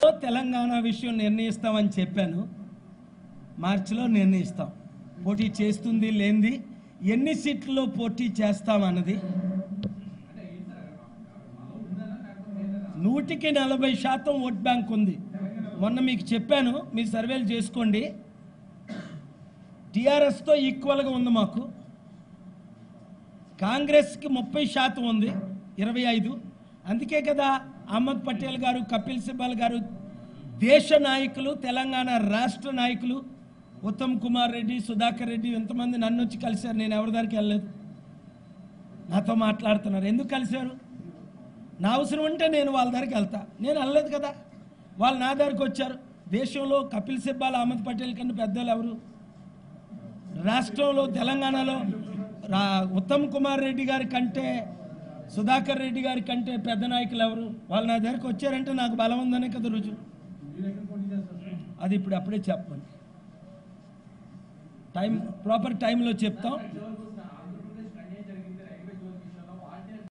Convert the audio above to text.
తెలంగాణ విషయం నిర్ణయిస్తామని చెప్పాను మార్చిలో నిర్ణయిస్తాం పోటీ చేస్తుంది లేనిది ఎన్ని సీట్లలో పోటీ చేస్తామన్నది నూటికి నలభై శాతం ఓట్ బ్యాంక్ ఉంది మొన్న మీకు చెప్పాను మీ సర్వేలు చేసుకోండి టీఆర్ఎస్తో ఈక్వల్గా ఉంది మాకు కాంగ్రెస్కి ముప్పై శాతం ఉంది ఇరవై ఐదు అందుకే కదా అహ్మద్ పటేల్ గారు కపిల్ సిబ్బల్ గారు దేశ నాయకులు తెలంగాణ రాష్ట్ర నాయకులు ఉత్తమ్ కుమార్ రెడ్డి సుధాకర్ రెడ్డి ఎంతమంది నన్ను వచ్చి కలిశారు నేను ఎవరి దగ్గరికి వెళ్ళలేదు నాతో మాట్లాడుతున్నారు ఎందుకు కలిశారు నా అవసరం ఉంటే నేను వాళ్ళ దగ్గరికి వెళ్తా నేను వెళ్ళలేదు కదా వాళ్ళు నా దగ్గరికి వచ్చారు దేశంలో కపిల్ సిబ్బాల్ అహ్మద్ పటేల్ కన్నా పెద్దలు ఎవరు రాష్ట్రంలో తెలంగాణలో రా ఉత్తమ్ కుమార్ రెడ్డి గారి కంటే సుధాకర్ రెడ్డి గారి కంటే పెద్ద నాయకులు ఎవరు వాళ్ళు నా దగ్గరికి వచ్చారంటే నాకు బలం ఉందనే కదా రుజువు అది ఇప్పుడు అప్పుడే చెప్పండి టైం ప్రాపర్ టైంలో చెప్తాం